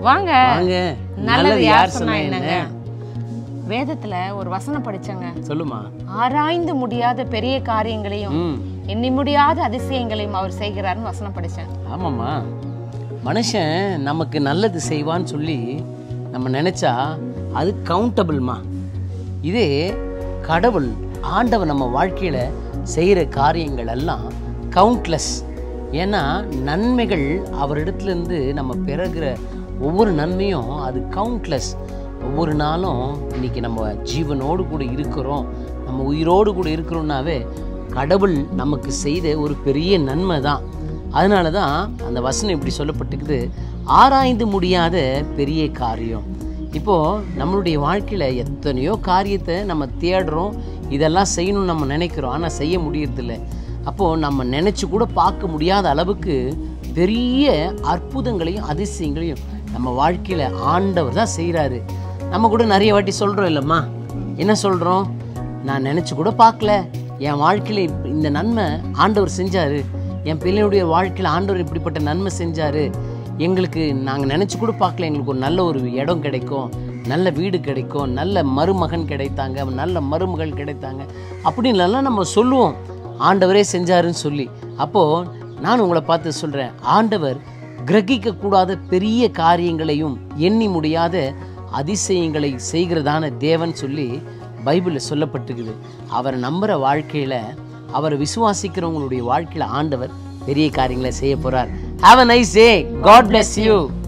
வாங்க வாங்க நல்லது யார் சொன்னா என்னங்க வேதத்துல ஒரு வசனம் படிச்சங்க சொல்லுமா ஆராய்ந்து முடியாத பெரிய காரியங்களையும் ம் எண்ணி முடியாத அதிசயங்களையும் அவர் செய்கிறாருன்னு வசனம் படிச்சேன் ஆமாம்மா மனுஷன் நமக்கு நல்லது செய்வான்னு சொல்லி நம்ம நினச்சா அது கவுண்டபிள்மா இதே கடவுள் ஆண்டவர் நம்ம வாழ்க்கையில் செய்கிற காரியங்கள் எல்லாம் கவுண்ட்லெஸ் ஏன்னா நன்மைகள் அவரிடத்துலேருந்து நம்ம பெறுகிற ஒவ்வொரு நன்மையும் அது கவுண்ட்லெஸ் ஒவ்வொரு நாளும் இன்னைக்கு நம்ம ஜீவனோடு கூட இருக்கிறோம் நம்ம உயிரோடு கூட இருக்கிறோம்னாவே கடவுள் நமக்கு செய்த ஒரு பெரிய நன்மை தான் அதனால தான் அந்த வசனம் இப்படி சொல்லப்பட்டிருக்குது ஆராய்ந்து முடியாத பெரிய காரியம் இப்போது நம்மளுடைய வாழ்க்கையில் எத்தனையோ காரியத்தை நம்ம தேடுறோம் இதெல்லாம் செய்யணும்னு நம்ம நினைக்கிறோம் ஆனால் செய்ய முடியறதில்ல அப்போது நம்ம நினச்சி கூட பார்க்க முடியாத அளவுக்கு பெரிய அற்புதங்களையும் அதிசயங்களையும் நம்ம வாழ்க்கையில் ஆண்டவர் தான் செய்கிறாரு நம்ம கூட நிறைய வாட்டி சொல்கிறோம் இல்லைம்மா என்ன சொல்கிறோம் நான் நினச்சி கூட பார்க்கல என் வாழ்க்கையில் இப்ப இந்த நன்மை ஆண்டவர் செஞ்சார் என் பிள்ளையுடைய வாழ்க்கையில் ஆண்டவர் இப்படிப்பட்ட நன்மை செஞ்சார் எங்களுக்கு நாங்கள் நினச்சி கூட பார்க்கல எங்களுக்கு ஒரு நல்ல ஒரு இடம் கிடைக்கும் நல்ல வீடு கிடைக்கும் நல்ல மருமகன் கிடைத்தாங்க நல்ல மருமகள் கிடைத்தாங்க அப்படின்லாம் நம்ம சொல்லுவோம் ஆண்டவரே செஞ்சாருன்னு சொல்லி அப்போது நான் உங்களை பார்த்து சொல்கிறேன் ஆண்டவர் கிரகிக்க கூடாத பெரிய காரியங்களையும் எண்ணி முடியாத அதிசயங்களை செய்கிறதான தேவன் சொல்லி பைபிளில் சொல்லப்பட்டிருக்குது அவரை நம்புகிற வாழ்க்கையில் அவரை விசுவாசிக்கிறவங்களுடைய வாழ்க்கையில் ஆண்டவர் பெரிய காரியங்களை செய்ய போகிறார் have a nice day God bless you